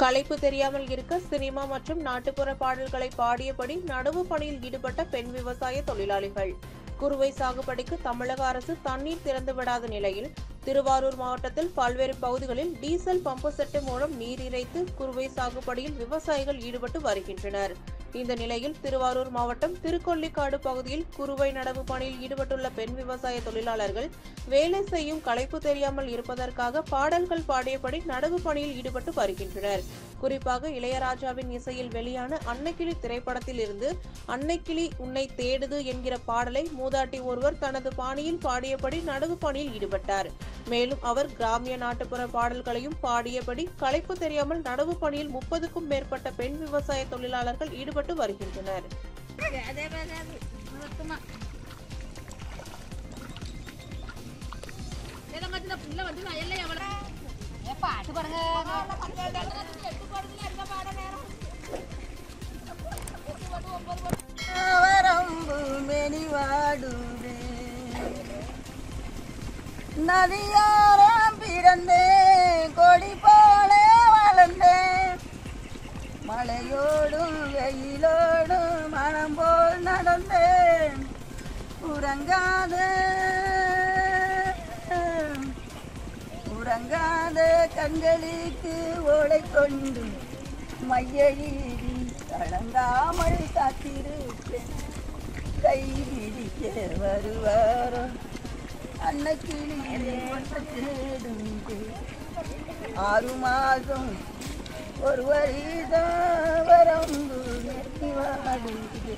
களைப்பு தெரியாமல் இருக்க சினிமா மற்றும் நாட்டுப்புற பாடல்களை பாடியபடி நடவு பணியில் ஈடுபட்ட பெண் விவசாய தொழிலாளிகள் குறுவை சாகுபடிக்கு தமிழக அரசு தண்ணீர் திறந்து விடாத நிலையில் திருவாரூர் மாவட்டத்தில் பல்வேறு பகுதிகளில் டீசல் பம்பு செட்டு மூலம் நீர் இறைத்து குறுவை சாகுபடியில் விவசாயிகள் ஈடுபட்டு வருகின்றனர் இந்த நிலையில் திருவாரூர் மாவட்டம் திருக்கொல்லிக்காடு பகுதியில் குறுவை நடவு பணியில் ஈடுபட்டுள்ள பெண் விவசாய தொழிலாளர்கள் வேலை செய்யும் களைப்பு தெரியாமல் இருப்பதற்காக பாடல்கள் பாடியபடி நடவு பணியில் ஈடுபட்டு வருகின்றனர் குறிப்பாக இளையராஜாவின் இசையில் வெளியான அன்னைக்கிளி திரைப்படத்தில் இருந்து அன்னைக்கிளி உன்னை தேடுது என்கிற பாடலை மூதாட்டி ஒருவர் தனது பாணியில் பாடியபடி நடவு பணியில் ஈடுபட்டார் மேலும் அவர் கிராமிய நாட்டுப்புற பாடல்களையும் பாடியபடி களைப்பு தெரியாமல் நடவு பணியில் முப்பதுக்கும் மேற்பட்ட பெண் விவசாய தொழிலாளர்கள் ஈடுபட்டு வருகின்றனர் அதே மாதிரி அது மொத்தமா ஏதோ மத்தின புள்ள வந்து வயல்ல எவ்வளோ ஏ பாட்டு பாருங்க வரம்பு மெனிவாடுவே நதியோரம் பிறந்தேன் கொடி போல வளர்ந்தேன் மழையோடும் வெயிலோடும் மனம் போல் நடந்தேன் உறங்காத உறங்காத கண்களுக்கு ஓலை கொண்டு மையெழுதி கலங்காமல் காத்திருப்பேன் கை பிடிக்க வருவாரோ அன்னைக்கிளி தேடும் ஆறு மாதம் ஒரு வருடம் வரம்பு நெத்தி வாடுது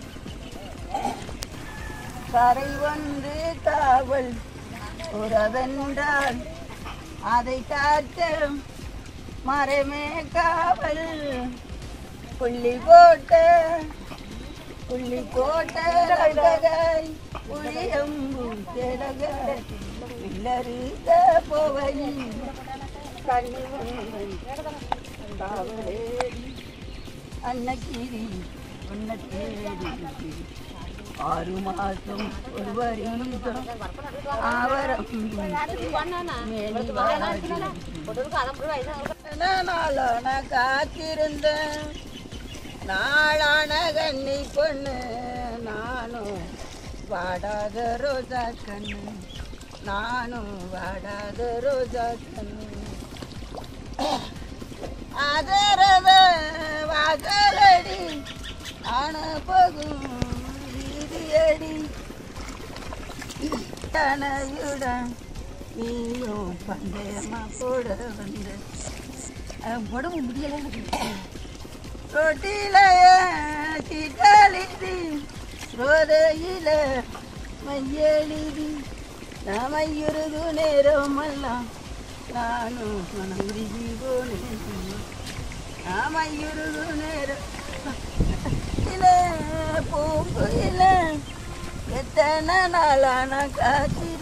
கரை வந்து காவல் உறவென்றால் அதை காக்க மரமே காவல் புள்ளி போட்ட புள்ளி போட்ட கழகாய் புளியம்பு கிழக பிள்ளருக்க போவையில் கண்ணி காவலேடி அன்னக்கிரி உன்னை தேடி ஆறு மாசம் ஒரு வருடம் ஆவரம் நாளான காத்திருந்தேன் நாளான கண்ணி பொண்ணு நானும் வாடாத ரோஜா கண்ணு நானும் வாடாத ரோஜா கண்ணு ஆதரவ வாசலடி ஆன போகும் வீதியடி கனவுடன் நீயும் பந்தயமா போட வந்த அஹ் உடம்பு முடியல ரொட்டிலைய சிட்டலிதி ரோதையில மையெழுதி நாமையுருது நேரமெல்லாம் நானும் மனம் உருகி போனேன் நாமையுருது நேரம் இல்ல பூங்குயில எத்தனை நாளான காட்சி